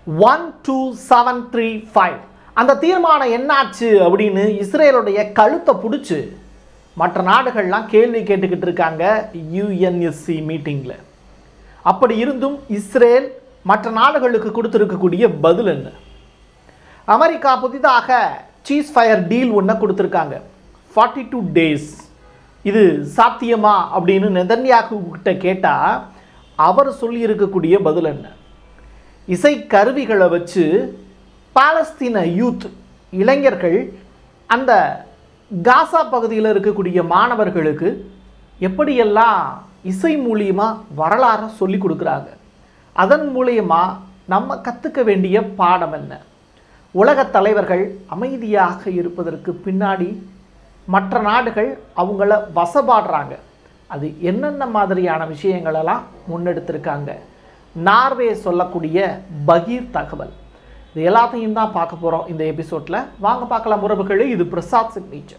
one two seven three five அந்த தீர்மானம் என்னாச்சு அப்படின்னு இஸ்ரேலுடைய கழுத்தை பிடிச்சி மற்ற நாடுகள்லாம் கேள்வி கேட்டுக்கிட்டு இருக்காங்க யுஎன்எஸ்சி மீட்டிங்கில் அப்படி இருந்தும் இஸ்ரேல் மற்ற நாடுகளுக்கு கொடுத்துருக்கக்கூடிய பதில் என்ன அமெரிக்கா புதிதாக சீஸ் ஃபயர் டீல் ஒன்று கொடுத்துருக்காங்க ஃபார்ட்டி டூ டேஸ் இது சாத்தியமா அப்படின்னு நெதன்யாகு கிட்ட கேட்டால் அவர் சொல்லியிருக்கக்கூடிய பதில் என்ன இசை கருவிகளை வச்சு பாலஸ்தீன யூத் இளைஞர்கள் அந்த காசா பகுதியில் இருக்கக்கூடிய மாணவர்களுக்கு எப்படியெல்லாம் இசை மூலியமா வரலாறை சொல்லி கொடுக்குறாங்க அதன் மூலியமா நம்ம கற்றுக்க வேண்டிய பாடம் என்ன உலகத் தலைவர்கள் அமைதியாக இருப்பதற்கு பின்னாடி மற்ற நாடுகள் அவங்கள வசப்பாடுறாங்க அது என்னென்ன மாதிரியான விஷயங்களெல்லாம் முன்னெடுத்திருக்காங்க நார்வே சொல்லக்கூடிய பகீர் தகவல் இது எல்லாத்தையும் தான் பார்க்க போகிறோம் இந்த எபிசோடில் வாங்க பார்க்கலாம் உறவுகளே இது Prasad signature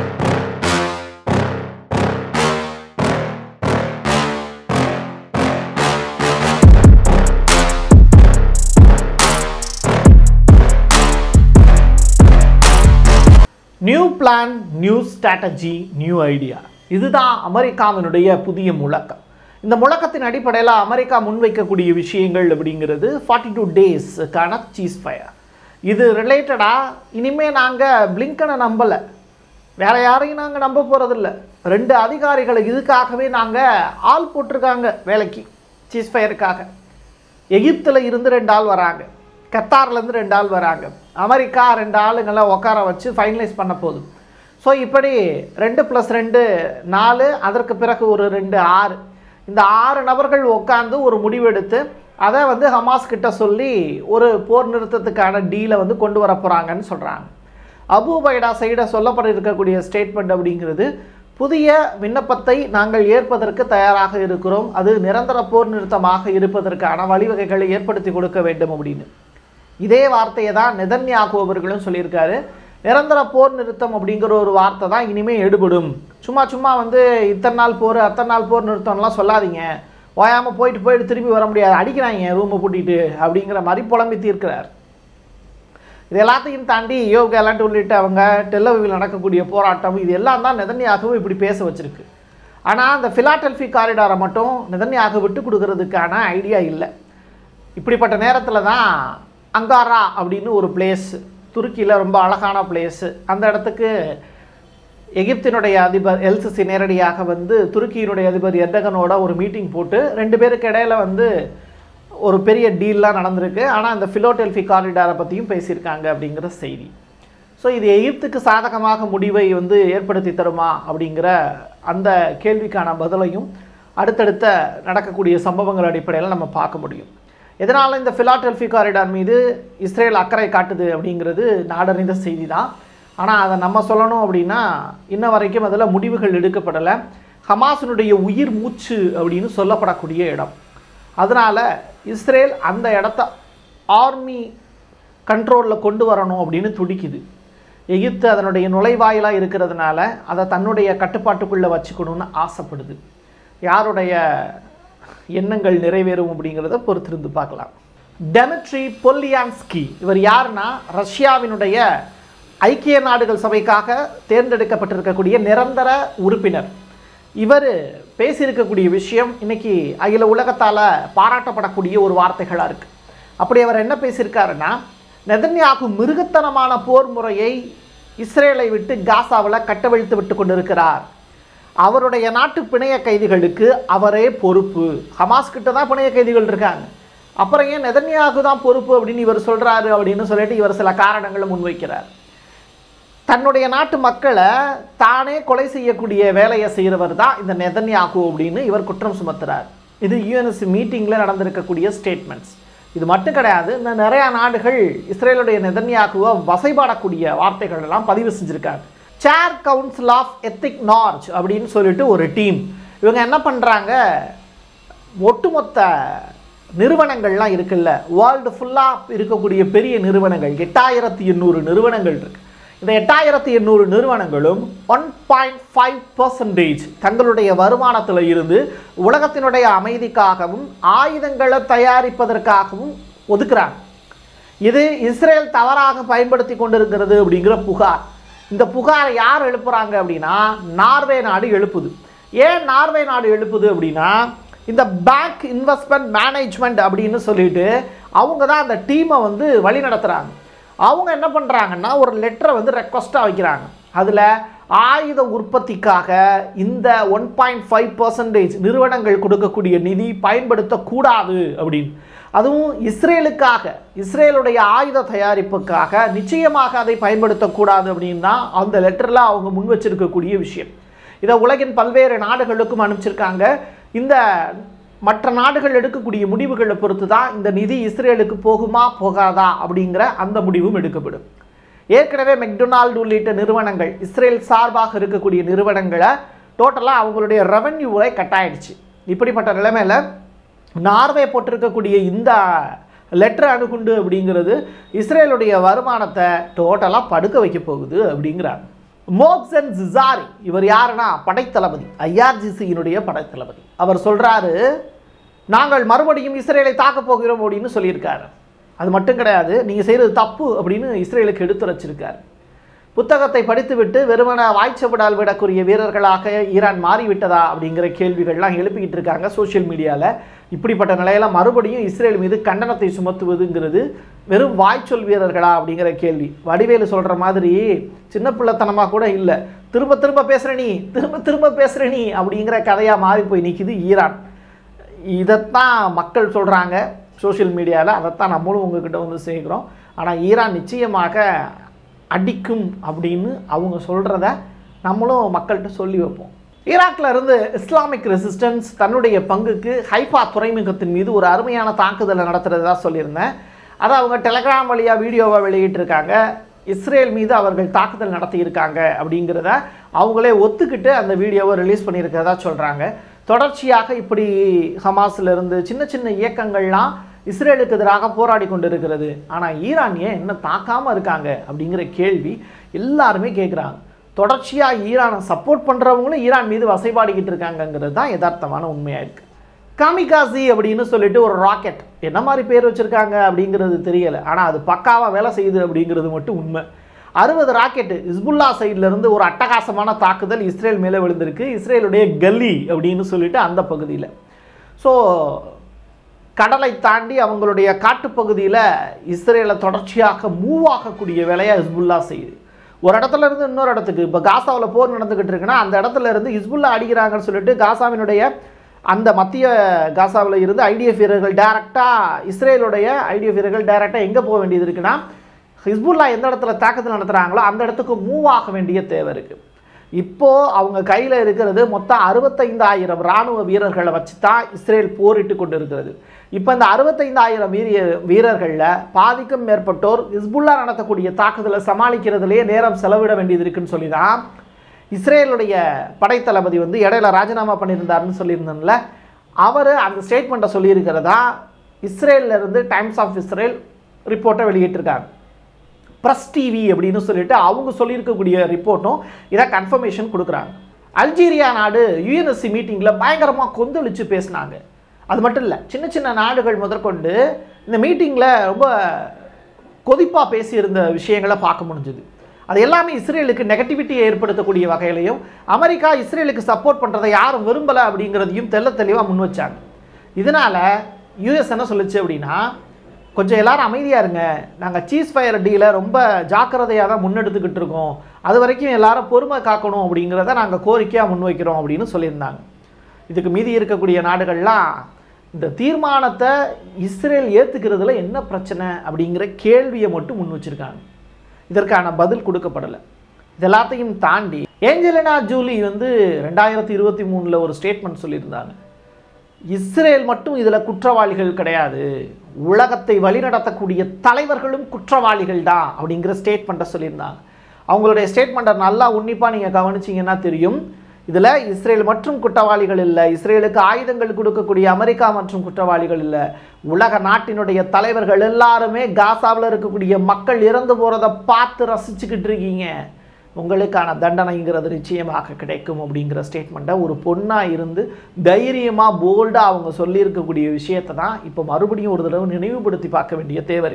new plan new strategy new idea இதுதான் அமெரிக்காவினுடைய புதிய முழக்கம் இந்த முழக்கத்தின் அடிப்படையில் அமெரிக்கா முன்வைக்கக்கூடிய விஷயங்கள் அப்படிங்கிறது ஃபார்ட்டி டூ டேஸ்க்கான சீஸ் ஃபயர் இது ரிலேட்டடாக இனிமேல் நாங்கள் பிளிங்கனை நம்பலை வேற யாரையும் நாங்கள் நம்ப போகிறதில்ல ரெண்டு அதிகாரிகளை இதுக்காகவே நாங்கள் ஆள் போட்டிருக்காங்க வேலைக்கு சீஸ் ஃபயருக்காக எகிப்தில் இருந்து ரெண்டு ஆள் வராங்க கத்தார்லேருந்து ரெண்டு ஆள் வராங்க அமெரிக்கா ரெண்டு ஆளுங்களை உட்கார வச்சு ஃபைனலைஸ் பண்ண போகுது ஸோ இப்படி ரெண்டு ப்ளஸ் ரெண்டு நாலு அதற்கு பிறகு ஒரு ரெண்டு ஆறு இந்த ஆறு நபர்கள் உட்காந்து ஒரு முடிவெடுத்து அதை வந்து ஹமாஸ் கிட்ட சொல்லி ஒரு போர் நிறுத்தத்துக்கான டீலை வந்து கொண்டு வர போகிறாங்கன்னு சொல்கிறாங்க அபு பைடா சைட சொல்லப்பட இருக்கக்கூடிய ஸ்டேட்மெண்ட் அப்படிங்கிறது புதிய விண்ணப்பத்தை நாங்கள் ஏற்பதற்கு தயாராக இருக்கிறோம் அது நிரந்தர போர் நிறுத்தமாக இருப்பதற்கான வழிவகைகளை ஏற்படுத்தி கொடுக்க வேண்டும் அப்படின்னு இதே வார்த்தையை தான் நெதன்யாகு அவர்களும் சொல்லியிருக்காரு நிரந்தர போர் நிறுத்தம் அப்படிங்கிற ஒரு வார்த்தை தான் இனிமேல் எடுபடும் சும்மா சும்மா வந்து இத்தனை நாள் போர் அத்தனை நாள் போர் நிறுத்தம்லாம் சொல்லாதீங்க ஓயாமல் போயிட்டு போயிட்டு திரும்பி வர முடியாது அடிக்கிறாங்க ரூமை பூட்டிட்டு அப்படிங்கிற மாதிரி புலம்பி தீர்க்கிறார் இது எல்லாத்தையும் தாண்டி யோக எலாண்ட் உள்ளிட்ட அவங்க டெல்லவியில் நடக்கக்கூடிய போராட்டம் இது எல்லாம் தான் நெதன்யாகவும் இப்படி பேச வச்சிருக்கு ஆனால் அந்த ஃபிலாடெல்ஃபி காரிடாரை மட்டும் நெதன்யாக விட்டு கொடுக்கறதுக்கான ஐடியா இல்லை இப்படிப்பட்ட நேரத்தில் தான் அங்காரா அப்படின்னு ஒரு பிளேஸ் துருக்கியில் ரொம்ப அழகான பிளேஸு அந்த இடத்துக்கு எகிப்தினுடைய அதிபர் எல்சிசி நேரடியாக வந்து துருக்கியினுடைய அதிபர் எர்டகனோட ஒரு மீட்டிங் போட்டு ரெண்டு பேருக்கு இடையில வந்து ஒரு பெரிய டீல்லாம் நடந்திருக்கு ஆனால் இந்த ஃபிலோடெல்ஃபி காரிடாரை பற்றியும் பேசியிருக்காங்க அப்படிங்கிற செய்தி ஸோ இது எகிப்துக்கு சாதகமாக முடிவை வந்து ஏற்படுத்தி தருமா அப்படிங்கிற அந்த கேள்விக்கான பதிலையும் அடுத்தடுத்த நடக்கக்கூடிய சம்பவங்கள் அடிப்படையில் நம்ம பார்க்க முடியும் எதனால் இந்த ஃபிலாடெல்ஃபி காரிடார் மீது இஸ்ரேல் அக்கறை காட்டுது அப்படிங்கிறது நாடறிந்த செய்தி தான் ஆனால் அதை நம்ம சொல்லணும் அப்படின்னா இன்ன வரைக்கும் அதில் முடிவுகள் எடுக்கப்படலை ஹமாஸினுடைய உயிர் மூச்சு அப்படின்னு சொல்லப்படக்கூடிய இடம் அதனால் இஸ்ரேல் அந்த இடத்த ஆர்மி கண்ட்ரோலில் கொண்டு வரணும் அப்படின்னு துடிக்குது எகிப்து அதனுடைய நுழைவாயிலாக இருக்கிறதுனால அதை தன்னுடைய கட்டுப்பாட்டுக்குள்ளே வச்சுக்கணும்னு ஆசைப்படுது யாருடைய எண்ணங்கள் நிறைவேறும் அப்படிங்கிறத பொறுத்திருந்து பார்க்கலாம் டெமிட்ரி பொல்லியான்ஸ்கி இவர் யாருன்னா ரஷ்யாவினுடைய ஐக்கிய நாடுகள் சபைக்காக தேர்ந்தெடுக்கப்பட்டிருக்கக்கூடிய நிரந்தர உறுப்பினர் இவர் பேசியிருக்கக்கூடிய விஷயம் இன்னைக்கு அகில உலகத்தால் பாராட்டப்படக்கூடிய ஒரு வார்த்தைகளாக இருக்குது அப்படி அவர் என்ன பேசியிருக்காருன்னா நெதன்யாகு மிருகத்தனமான போர் முறையை இஸ்ரேலை விட்டு காசாவில் கட்டவிழ்த்து விட்டு கொண்டிருக்கிறார் அவருடைய நாட்டு பிணைய கைதிகளுக்கு அவரே பொறுப்பு ஹமாஸ் கிட்ட தான் பிணைய கைதிகள் இருக்காங்க அப்புறம் ஏன் நெதன்யாகு தான் பொறுப்பு அப்படின்னு இவர் சொல்கிறாரு அப்படின்னு சொல்லிட்டு இவர் சில காரணங்களை முன்வைக்கிறார் தன்னுடைய நாட்டு மக்களை தானே கொலை செய்யக்கூடிய வேலையை செய்கிறவர் தான் இந்த நெதன்யாகு அப்படின்னு இவர் குற்றம் சுமத்துறார் இது யூஎன்எஸ்சி மீட்டிங்கில் நடந்திருக்கக்கூடிய ஸ்டேட்மெண்ட்ஸ் இது மட்டும் கிடையாது இந்த நிறையா நாடுகள் இஸ்ரேலுடைய நெதன்யாகுவை வசைபாடக்கூடிய வார்த்தைகள் எல்லாம் பதிவு செஞ்சுருக்காங்க chair council of ethic Norge அப்படின்னு சொல்லிட்டு ஒரு டீம் இவங்க என்ன பண்ணுறாங்க ஒட்டுமொத்த நிறுவனங்கள்லாம் இருக்குல்ல வேர்ல்டு ஃபுல்லாக இருக்கக்கூடிய பெரிய நிறுவனங்கள் எட்டாயிரத்தி எண்ணூறு நிறுவனங்கள் இருக்கு இந்த எட்டாயிரத்தி எண்ணூறு நிறுவனங்களும் ஒன் பாயிண்ட் ஃபைவ் பர்சன்டேஜ் தங்களுடைய வருமானத்தில் இருந்து உலகத்தினுடைய அமைதிக்காகவும் ஆயுதங்களை தயாரிப்பதற்காகவும் ஒதுக்குறாங்க இது இஸ்ரேல் தவறாக பயன்படுத்தி கொண்டிருக்கிறது அப்படிங்கிற புகார் இந்த புகாரை யார் எழுப்புறாங்க அப்படின்னா நார்வே நாடு எழுப்புது ஏன் நார்வே நாடு எழுப்புது அப்படின்னா இந்த பேங்க் இன்வெஸ்ட்மெண்ட் மேனேஜ்மெண்ட் அப்படின்னு சொல்லிட்டு அவங்க தான் அந்த டீமை வந்து வழி நடத்துகிறாங்க அவங்க என்ன பண்ணுறாங்கன்னா ஒரு லெட்டரை வந்து ரெக்வஸ்ட்டாக வைக்கிறாங்க அதில் ஆயுத உற்பத்திக்காக இந்த ஒன் பாயிண்ட் ஃபைவ் பர்சன்டேஜ் நிறுவனங்கள் கொடுக்கக்கூடிய நிதி பயன்படுத்தக்கூடாது அப்படின்னு அதுவும் இஸ்ரேலுக்காக இஸ்ரேலுடைய ஆயுத தயாரிப்புக்காக நிச்சயமாக அதை பயன்படுத்தக்கூடாது அப்படின்னு தான் அந்த லெட்டரில் அவங்க முன் வச்சிருக்கக்கூடிய விஷயம் இதை உலகின் பல்வேறு நாடுகளுக்கும் அனுப்பிச்சிருக்காங்க இந்த மற்ற நாடுகள் எடுக்கக்கூடிய முடிவுகளை பொறுத்து தான் இந்த நிதி இஸ்ரேலுக்கு போகுமா போகாதா அப்படிங்கிற அந்த முடிவும் எடுக்கப்படும் ஏற்கனவே மெக்டொனால்டு உள்ளிட்ட நிறுவனங்கள் இஸ்ரேல் சார்பாக இருக்கக்கூடிய நிறுவனங்களை டோட்டலாக அவங்களுடைய ரெவன்யூவை கட்டாயிடுச்சு இப்படிப்பட்ட நிலைமையில் நார்வே போட்டிருக்கக்கூடிய இந்த லெட்டர் அணுகுண்டு அப்படிங்கிறது இஸ்ரேலுடைய வருமானத்தை டோட்டலாக படுக்க வைக்க போகுது அப்படிங்கிறாங்க மோக்சன் ஜிசாரி இவர் யாருன்னா படைத்தளபதி ஐஆர்ஜிசியினுடைய படைத்தளபதி அவர் சொல்றாரு நாங்கள் மறுபடியும் இஸ்ரேலை தாக்கப் போகிறோம் அப்படின்னு சொல்லியிருக்காரு அது மட்டும் கிடையாது நீங்கள் செய்கிறது தப்பு அப்படின்னு இஸ்ரேலுக்கு எடுத்துரைச்சிருக்காரு புத்தகத்தை படித்துவிட்டு வெறுமன வாய்ச்சவிடால் விடக்கூடிய வீரர்களாக ஈரான் மாறிவிட்டதா அப்படிங்கிற கேள்விகள்லாம் எழுப்பிக்கிட்டு இருக்காங்க சோஷியல் மீடியாவில் இப்படிப்பட்ட நிலையில மறுபடியும் இஸ்ரேல் மீது கண்டனத்தை சுமத்துவதுங்கிறது வெறும் வாய்ச்சொல் வீரர்களா அப்படிங்கிற கேள்வி வடிவேலு சொல்கிற மாதிரி சின்ன பிள்ளைத்தனமாக கூட இல்லை திரும்ப திரும்ப பேசுகிற நீ திரும்ப திரும்ப பேசுகிற நீ அப்படிங்கிற கதையாக மாறி போய் நிற்கிது ஈரான் இதைத்தான் மக்கள் சொல்கிறாங்க சோஷியல் மீடியாவில் அதைத்தான் நம்மளும் உங்ககிட்ட வந்து சேர்க்குறோம் ஆனால் ஈரான் நிச்சயமாக அடிக்கும் அப்படின்னு அவங்க சொல்கிறத நம்மளும் மக்கள்கிட்ட சொல்லி வைப்போம் ஈராக்ல இருந்து இஸ்லாமிக் ரெசிஸ்டன்ஸ் தன்னுடைய பங்குக்கு ஹைஃபா துறைமுகத்தின் மீது ஒரு அருமையான தாக்குதலை நடத்துறதா சொல்லியிருந்தேன் அதை அவங்க டெலகிராம் வழியாக வீடியோவை வெளியிட்டிருக்காங்க இஸ்ரேல் மீது அவர்கள் தாக்குதல் நடத்தியிருக்காங்க அப்படிங்கிறத அவங்களே ஒத்துக்கிட்டு அந்த வீடியோவை ரிலீஸ் பண்ணியிருக்கிறதா சொல்கிறாங்க தொடர்ச்சியாக இப்படி ஹமாஸ்ல இருந்து சின்ன சின்ன இயக்கங்கள்லாம் இஸ்ரேலுக்கு எதிராக போராடி கொண்டு இருக்கிறது ஆனால் ஈரான் ஏன் என்ன தாக்காமல் இருக்காங்க அப்படிங்கிற கேள்வி எல்லாருமே கேட்குறாங்க தொடர்ச்சியாக ஈரானை சப்போர்ட் பண்ணுறவங்களும் ஈரான் மீது வசைபாடிக்கிட்டு இருக்காங்கங்கிறது தான் யதார்த்தமான உண்மையாக இருக்குது காமிகாசி அப்படின்னு சொல்லிட்டு ஒரு ராக்கெட் என்ன மாதிரி பேர் வச்சுருக்காங்க அப்படிங்கிறது தெரியலை ஆனால் அது பக்காவாக வேலை செய்யுது அப்படிங்கிறது மட்டும் உண்மை அறுபது ராக்கெட்டு இஸ்புல்லா சைடுல இருந்து ஒரு அட்டகாசமான தாக்குதல் இஸ்ரேல் மேலே விழுந்திருக்கு இஸ்ரேலுடைய கல்லி அப்படின்னு சொல்லிட்டு அந்த பகுதியில் ஸோ கடலை தாண்டி அவங்களுடைய காட்டுப்பகுதியில் இஸ்ரேலை தொடர்ச்சியாக மூவ் ஆகக்கூடிய வேலையை ஹிஸ்புல்லா செய்யுது ஒரு இடத்துல இருந்து இன்னொரு இடத்துக்கு இப்போ காசாவில் போர் நடந்துக்கிட்டு இருக்குன்னா அந்த இடத்துல இருந்து ஹிஸ்புல்லா அடிக்கிறாங்கன்னு சொல்லிட்டு காசாவினுடைய அந்த மத்திய காசாவில் இருந்து ஐடிஎஃப் வீரர்கள் டைரெக்டாக இஸ்ரேலுடைய ஐடிஎஃப் வீரர்கள் டைரெக்டாக எங்கே போக வேண்டியது இருக்குன்னா ஹிஸ்புல்லா எந்த இடத்துல தாக்குதல் நடத்துகிறாங்களோ அந்த இடத்துக்கு மூவ் ஆக வேண்டிய தேவை இருக்குது இப்போது அவங்க கையில் இருக்கிறது மொத்தம் அறுபத்தைந்தாயிரம் இராணுவ வீரர்களை வச்சு தான் இஸ்ரேல் போரிட்டு கொண்டு இருக்கிறது இப்போ இந்த அறுபத்தைந்தாயிரம் வீரிய வீரர்களில் பாதிக்கும் மேற்பட்டோர் ஹிஸ்புல்லா நடத்தக்கூடிய தாக்குதலை சமாளிக்கிறதுலேயே நேரம் செலவிட வேண்டியது இருக்குன்னு சொல்லி தான் இஸ்ரேலுடைய படைத்தளபதி வந்து இடையில ராஜினாமா பண்ணியிருந்தாருன்னு சொல்லியிருந்தேன்ல அவர் அந்த ஸ்டேட்மெண்ட்டை சொல்லியிருக்கிறதா இஸ்ரேல்ல இருந்து டைம்ஸ் ஆஃப் இஸ்ரேல் ரிப்போர்ட்டை வெளியிட்டிருக்காங்க ப்ரெஸ் டிவி அப்படின்னு சொல்லிட்டு அவங்க சொல்லியிருக்கக்கூடிய ரிப்போர்ட்டும் இதை கன்ஃபர்மேஷன் கொடுக்குறாங்க அல்ஜீரியா நாடு யுஎன்எஸ்சி மீட்டிங்கில் பயங்கரமாக கொந்தளிச்சு பேசினாங்க அது மட்டும் இல்லை சின்ன சின்ன நாடுகள் முதற்கொண்டு இந்த மீட்டிங்கில் ரொம்ப கொதிப்பாக பேசியிருந்த விஷயங்களை பார்க்க முடிஞ்சுது அது எல்லாமே இஸ்ரேலுக்கு நெகட்டிவிட்டியை ஏற்படுத்தக்கூடிய வகையிலையும் அமெரிக்கா இஸ்ரேலுக்கு சப்போர்ட் பண்ணுறதை யாரும் விரும்பலை அப்படிங்கிறதையும் தெள்ள தெளிவாக முன் வச்சாங்க இதனால் யூஎஸ் என்ன சொல்லுச்சு அப்படின்னா கொஞ்சம் எல்லாரும் அமைதியாக இருங்க நாங்கள் சீஸ் ஃபயர் டீலை ரொம்ப ஜாக்கிரதையாக தான் முன்னெடுத்துக்கிட்டு இருக்கோம் அது வரைக்கும் எல்லாரும் பொறுமை காக்கணும் அப்படிங்கிறத நாங்கள் கோரிக்கையாக முன்வைக்கிறோம் அப்படின்னு சொல்லியிருந்தாங்க இதுக்கு மீதி இருக்கக்கூடிய நாடுகள்லாம் இந்த தீர்மானத்தை இஸ்ரேல் ஏற்றுக்கிறதுல என்ன பிரச்சனை அப்படிங்கிற கேள்வியை மட்டும் முன் வச்சிருக்காங்க இதற்கான பதில் கொடுக்கப்படலை இது எல்லாத்தையும் தாண்டி ஏஞ்சலினா ஜூலி வந்து ரெண்டாயிரத்தி இருபத்தி மூணில் ஒரு ஸ்டேட்மெண்ட் சொல்லியிருந்தாங்க இஸ்ரேல் மட்டும் இதில் குற்றவாளிகள் கிடையாது உலகத்தை வழிநடத்தக்கூடிய தலைவர்களும் குற்றவாளிகள் தான் அப்படிங்கிற ஸ்டேட்மெண்ட்டை சொல்லியிருந்தாங்க அவங்களுடைய ஸ்டேட்மெண்ட்டை நல்லா உன்னிப்பாக நீங்கள் கவனிச்சிங்கன்னா தெரியும் இதில் இஸ்ரேல் மற்றும் குற்றவாளிகள் இல்லை இஸ்ரேலுக்கு ஆயுதங்கள் கொடுக்கக்கூடிய அமெரிக்கா மற்றும் குற்றவாளிகள் இல்லை உலக நாட்டினுடைய தலைவர்கள் எல்லாருமே காசாவில் இருக்கக்கூடிய மக்கள் இறந்து போகிறத பார்த்து ரசிச்சுக்கிட்டு இருக்கீங்க உங்களுக்கான தண்டனைங்கிறது நிச்சயமாக கிடைக்கும் அப்படிங்கிற ஸ்டேட்மெண்ட்டை ஒரு பொண்ணாக இருந்து தைரியமாக போல்டாக அவங்க சொல்லியிருக்கக்கூடிய விஷயத்தை தான் இப்போ மறுபடியும் ஒரு தடவை நினைவுபடுத்தி பார்க்க வேண்டிய தேவை இருக்குது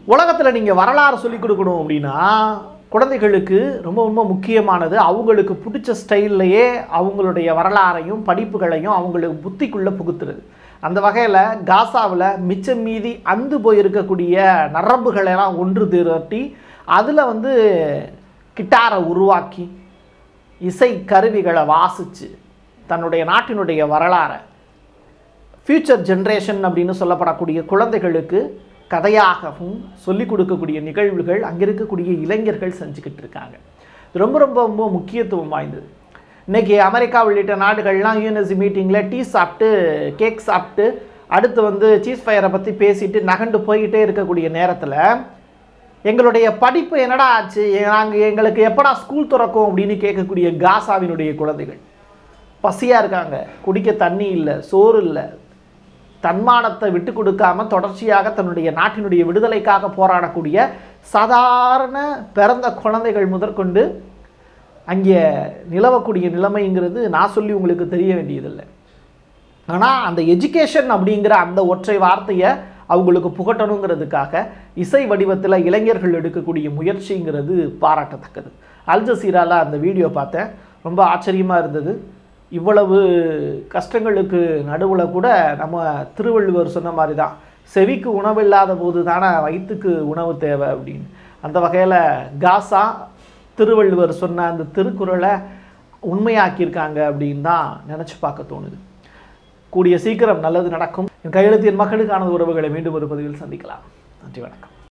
உலகத்தில் நீங்கள் வரலாறு சொல்லிக் கொடுக்கணும் அப்படின்னா குழந்தைகளுக்கு ரொம்ப ரொம்ப முக்கியமானது அவங்களுக்கு பிடிச்ச ஸ்டைல்லையே அவங்களுடைய வரலாறையும் படிப்புகளையும் அவங்களுக்கு புத்திக்குள்ளே புகுத்துறது அந்த வகையில் காசாவில் மிச்சம் மீதி அந்து போயிருக்கக்கூடிய நரம்புகளெல்லாம் ஒன்று திரட்டி அதில் வந்து கிட்டாரை உருவாக்கி இசை கருவிகளை வாசித்து தன்னுடைய நாட்டினுடைய வரலாறை ஃப்யூச்சர் ஜென்ரேஷன் அப்படின்னு சொல்லப்படக்கூடிய குழந்தைகளுக்கு கதையாகவும் சொல்லிக் கொடுக்கக்கூடிய நிகழ்வுகள் அங்கே இருக்கக்கூடிய இளைஞர்கள் செஞ்சுக்கிட்டு இருக்காங்க இது ரொம்ப ரொம்ப ரொம்ப முக்கியத்துவம் வாய்ந்தது இன்றைக்கி அமெரிக்கா உள்ளிட்ட நாடுகள்லாம் யூஎன்எஸ்சி மீட்டிங்கில் டீ சாப்பிட்டு கேக் சாப்பிட்டு அடுத்து வந்து சீஸ் ஃபயரை பற்றி பேசிட்டு நகண்டு போய்கிட்டே இருக்கக்கூடிய நேரத்தில் எங்களுடைய படிப்பு என்னடா ஆச்சு நாங்கள் எங்களுக்கு எப்படா ஸ்கூல் திறக்கும் அப்படின்னு கேட்கக்கூடிய காசாவினுடைய குழந்தைகள் பசியாக இருக்காங்க குடிக்க தண்ணி இல்லை சோறு இல்லை தன்மானத்தை விட்டு கொடுக்காம தொடர்ச்சியாக தன்னுடைய நாட்டினுடைய விடுதலைக்காக போராடக்கூடிய சாதாரண பிறந்த குழந்தைகள் முதற்கொண்டு அங்கே நிலவக்கூடிய நிலைமைங்கிறது நான் சொல்லி உங்களுக்கு தெரிய வேண்டியதில்லை ஆனால் அந்த எஜுகேஷன் அப்படிங்கிற அந்த ஒற்றை வார்த்தையை அவங்களுக்கு புகட்டணுங்கிறதுக்காக இசை வடிவத்தில் இளைஞர்கள் எடுக்கக்கூடிய முயற்சிங்கிறது பாராட்டத்தக்கது அல் ஜசீரால அந்த வீடியோ பார்த்தேன் ரொம்ப ஆச்சரியமாக இருந்தது இவ்வளவு கஷ்டங்களுக்கு நடுவில் கூட நம்ம திருவள்ளுவர் சொன்ன மாதிரி தான் செவிக்கு உணவு இல்லாத போது தானே வயிற்றுக்கு உணவு தேவை அப்படின்னு அந்த வகையில் காசா திருவள்ளுவர் சொன்ன அந்த திருக்குறளை உண்மையாக்கியிருக்காங்க அப்படின்னு தான் நினச்சி பார்க்க தோணுது கூடிய சீக்கிரம் நல்லது நடக்கும் என் கையெழுத்தின் மக்களுக்கான உறவுகளை மீண்டும் ஒரு பதிவில் சந்திக்கலாம் நன்றி வணக்கம்